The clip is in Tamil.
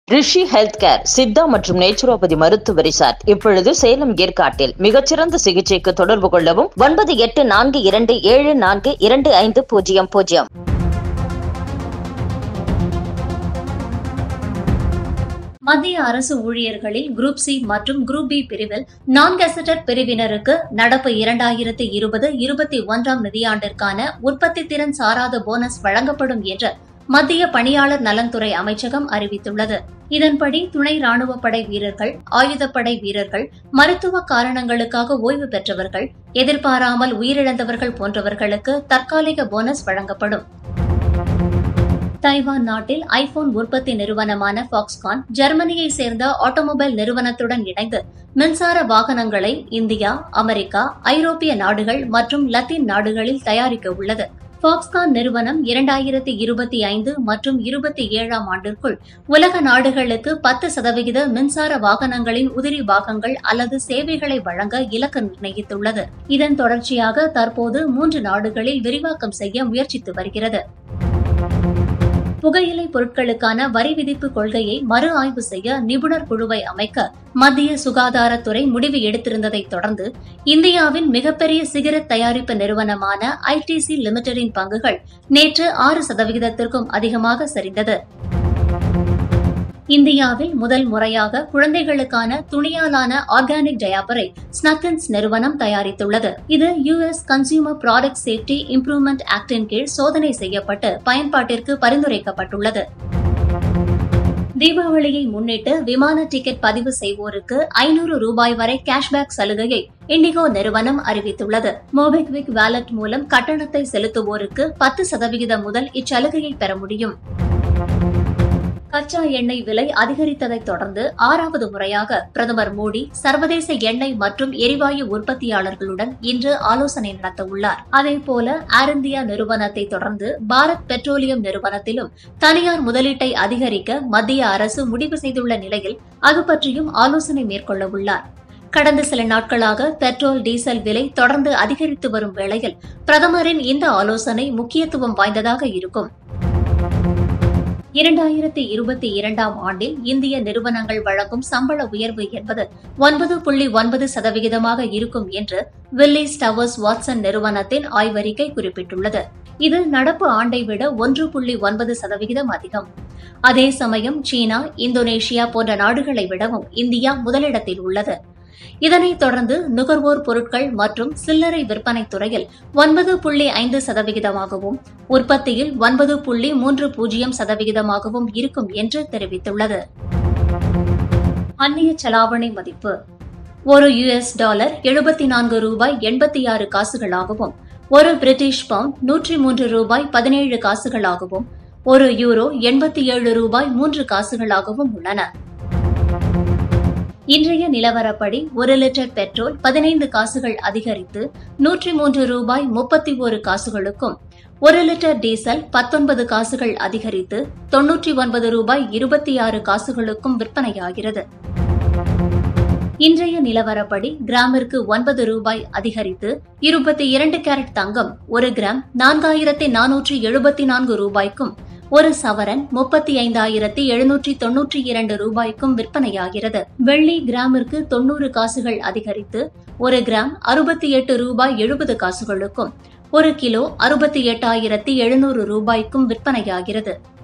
ரிஷி ஹெல்த் கேர் சித்தா மற்றும் நேச்சுரோபதி மருத்துவ ரிசார்ட் இப்பொழுது சேலம் ஏற்காட்டில் மிகச்சிறந்த சிகிச்சைக்கு தொடர்பு கொள்ளவும் ஒன்பது எட்டு நான்கு இரண்டு ஏழு நான்கு இரண்டு ஐந்து பூஜ்ஜியம் பூஜ்ஜியம் மத்திய அரசு ஊழியர்களில் குரூப் சி மற்றும் குரூப் பி பிரிவில் நான் கெசட்டட் பிரிவினருக்கு நடப்பு இரண்டாயிரத்தி இருபது இருபத்தி ஒன்றாம் நிதியாண்டிற்கான உற்பத்தி திறன் சாராத போனஸ் வழங்கப்படும் என்று மத்திய பணியாளர் நலன்துறை அமைச்சகம் அறிவித்துள்ளது இதன்படி துணை ராணுவப் படை வீரர்கள் ஆயுதப்படை வீரர்கள் மருத்துவ காரணங்களுக்காக ஓய்வு பெற்றவர்கள் எதிர்பாராமல் உயிரிழந்தவர்கள் போன்றவர்களுக்கு தற்காலிக போனஸ் வழங்கப்படும் தைவான் நாட்டில் ஐபோன் உற்பத்தி நிறுவனமான பாக்ஸ்கான் ஜெர்மனியை சேர்ந்த ஆட்டோமொபைல் நிறுவனத்துடன் இணைந்து மின்சார வாகனங்களை இந்தியா அமெரிக்கா ஐரோப்பிய நாடுகள் மற்றும் லத்தீன் நாடுகளில் தயாரிக்க உள்ளது பாக்ஸ்கான் நிறுவனம் இரண்டாயிரத்தி இருபத்தி ஐந்து மற்றும் இருபத்தி ஏழாம் ஆண்டிற்குள் உலக நாடுகளுக்கு பத்து சதவிகித மின்சார வாகனங்களின் உதிரி பாகங்கள் அல்லது சேவைகளை வழங்க இலக்கு நிர்ணயித்துள்ளது இதன் தொடர்ச்சியாக தற்போது மூன்று நாடுகளில் விரிவாக்கம் செய்ய முயற்சித்து வருகிறது புகையிலை பொருட்களுக்கான வரி விதிப்பு கொள்கையை மறு ஆய்வு செய்ய நிபுணர் குழுவை அமைக்க மத்திய சுகாதாரத்துறை முடிவு எடுத்திருந்ததை தொடர்ந்து இந்தியாவின் மிகப்பெரிய சிகரெட் தயாரிப்பு நிறுவனமான ஐடிசி லிமிடெடின் பங்குகள் நேற்று ஆறு சதவிகிதத்திற்கும் அதிகமாக சரிந்தது இந்தியாவில் முதல் முறையாக குழந்தைகளுக்கான துணியாலான ஆர்கானிக் டயாப்பரை ஸ்னக்கன்ஸ் நிறுவனம் தயாரித்துள்ளது இது US consumer product safety improvement ஆக்டின் கீழ் சோதனை செய்யப்பட்டு பயன்பாட்டிற்கு பரிந்துரைக்கப்பட்டுள்ளது தீபாவளியை முன்னிட்டு விமான டிக்கெட் பதிவு செய்வோருக்கு ஐநூறு ரூபாய் வரை கேஷ்பேக் சலுகையை இண்டிகோ நிறுவனம் அறிவித்துள்ளது மோபிக்விக் வாலெட் மூலம் கட்டணத்தை செலுத்துவோருக்கு பத்து சதவிகிதம் முதல் இச்சலுகையை பெற முடியும் கச்சா எண்ணெய் விலை அதிகரித்ததைத் தொடர்ந்து ஆறாவது முறையாக பிரதமர் மோடி சர்வதேச எண்ணெய் மற்றும் எரிவாயு உற்பத்தியாளர்களுடன் இன்று ஆலோசனை நடத்த உள்ளார் அதேபோல ஏர் இந்தியா நிறுவனத்தை தொடர்ந்து பாரத் பெட்ரோலியம் நிறுவனத்திலும் தனியார் முதலீட்டை அதிகரிக்க மத்திய அரசு முடிவு செய்துள்ள நிலையில் அது பற்றியும் ஆலோசனை மேற்கொள்ள உள்ளார் கடந்த சில நாட்களாக பெட்ரோல் டீசல் விலை தொடர்ந்து அதிகரித்து வரும் வேளையில் பிரதமரின் இந்த ஆலோசனை முக்கியத்துவம் வாய்ந்ததாக இருக்கும் இரண்டாயிரத்தி இருபத்தி இரண்டாம் ஆண்டில் இந்திய நிறுவனங்கள் வழங்கும் சம்பள உயர்வு என்பது ஒன்பது புள்ளி ஒன்பது சதவிகிதமாக இருக்கும் என்று வில்லிஸ் டவர்ஸ் வாட்சன் நிறுவனத்தின் ஆய்வறிக்கை குறிப்பிட்டுள்ளது இது நடப்பு ஆண்டை விட ஒன்று புள்ளி ஒன்பது சதவிகிதம் அதிகம் அதே சமயம் சீனா இந்தோனேஷியா போன்ற நாடுகளை விடவும் இந்தியா முதலிடத்தில் உள்ளது இதனைத் தொடர்ந்து நுகர்வோர் பொருட்கள் மற்றும் சில்லறை விற்பனை துறையில் ஒன்பது புள்ளி ஐந்து சதவிகிதமாகவும் உற்பத்தியில் ஒன்பது புள்ளி மூன்று பூஜ்ஜியம் சதவிகிதமாகவும் இருக்கும் என்று தெரிவித்துள்ளது அந்நிய செலாவணி மதிப்பு ஒரு யுஎஸ் டாலர் எழுபத்தி நான்கு ரூபாய் எண்பத்தி ஆறு காசுகளாகவும் ஒரு பிரிட்டிஷ் பவுண்ட் நூற்றி மூன்று ரூபாய் பதினேழு காசுகளாகவும் ஒரு யூரோ எண்பத்தி ஏழு ரூபாய் மூன்று காசுகளாகவும் உள்ளன இன்றைய நிலவரப்படி ஒரு லிட்டர் பெட்ரோல் பதினைந்து காசுகள் அதிகரித்து நூற்றி மூன்று ரூபாய் முப்பத்தி ஒரு காசுகளுக்கும் ஒரு லிட்டர் டீசல் பத்தொன்பது காசுகள் அதிகரித்து தொன்னூற்றி ஒன்பது ரூபாய் இருபத்தி ஆறு காசுகளுக்கும் விற்பனையாகிறது இன்றைய நிலவரப்படி கிராமிற்கு ஒன்பது ரூபாய் அதிகரித்து இருபத்தி இரண்டு கேரட் தங்கம் ஒரு கிராம் நான்காயிரத்தி நானூற்றி எழுபத்தி நான்கு ரூபாய்க்கும் ஒரு சவரன் முப்பத்தி ஐந்தாயிரத்தி எழுநூற்றி தொன்னூற்றி இரண்டு ரூபாய்க்கும் விற்பனையாகிறது வெள்ளி கிராமிற்கு தொன்னூறு காசுகள் அதிகரித்து ஒரு கிராம் அறுபத்தி எட்டு ரூபாய் எழுபது காசுகளுக்கும் ஒரு கிலோ அறுபத்தி எட்டாயிரத்தி எழுநூறு ரூபாய்க்கும் விற்பனையாகிறது